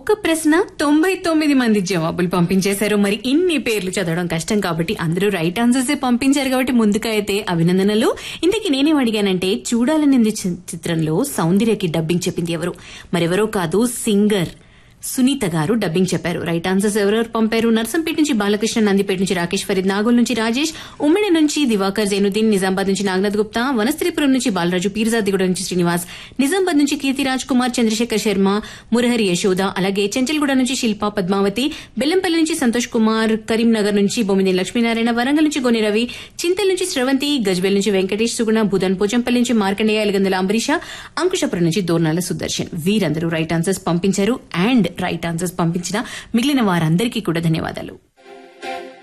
ఒక్క ప్రశ్న తొంభై తొమ్మిది మంది జవాబులు పంపించేశారు మరి ఇన్ని పేర్లు చదవడం కష్టం కాబట్టి అందరూ రైట్ ఆన్సర్స్ పంపించారు కాబట్టి ముందుగా అయితే అభినందనలు ఇంతకీ నేనేం అడిగానంటే చూడాలనింది చి- చిత్రంలో సౌందర్యకి డబ్బింగ్ చెప్పింది ఎవరు మరెవరో కాదు సింగర్ సునీత గారు డబ్బింగ్ చెప్పారు రైట్ ఆన్సర్స్ ఎవరెవరు పంపారు నర్సంపేట నుంచి బాలకృష్ణ నందిపేట నుంచి రాకేష్ ఫరీద్ నాగోల్ నుంచి రాజేష్ ఉమ్మడి నుంచి దివాకర్ జైనుద్దీన్ నిజామాబాద్ నుంచి నాగనాథ్ గుప్తా వనస్త్రీపురం నుంచి బాలరాజు పీర్జాదిగూడ నుంచి శ్రీనివాస్ నిజామాబాద్ నుంచి కీర్తిరాజ్ కుమార్ చంద్రశేఖర్ శర్మ మురహరి యశోద అలాగే చెంచల్గూడ నుంచి శిల్పా పద్మావతి బెల్లంపల్లి నుంచి సంతోష్ కుమార్ కరీంనగర్ నుంచి బొమ్మిది లక్ష్మీనారాయణ వరంగల్ నుంచి గోని రవి చింతల్ నుంచి స్రవంతి గజ్వేల్ నుంచి వెంకటేష్ సుగుణ భూదన్ పోచంపల్లి నుంచి మార్కండేయ ఎలగందల అంబరీష అంకుశపురం నుంచి దోర్నాల సుదర్శన్ వీరందరూ రైట్ ఆన్సర్స్ పంపించారు అండ్ రైట్ ఆన్సర్స్ పంపించిన మిగిలిన వారందరికీ కూడా ధన్యవాదాలు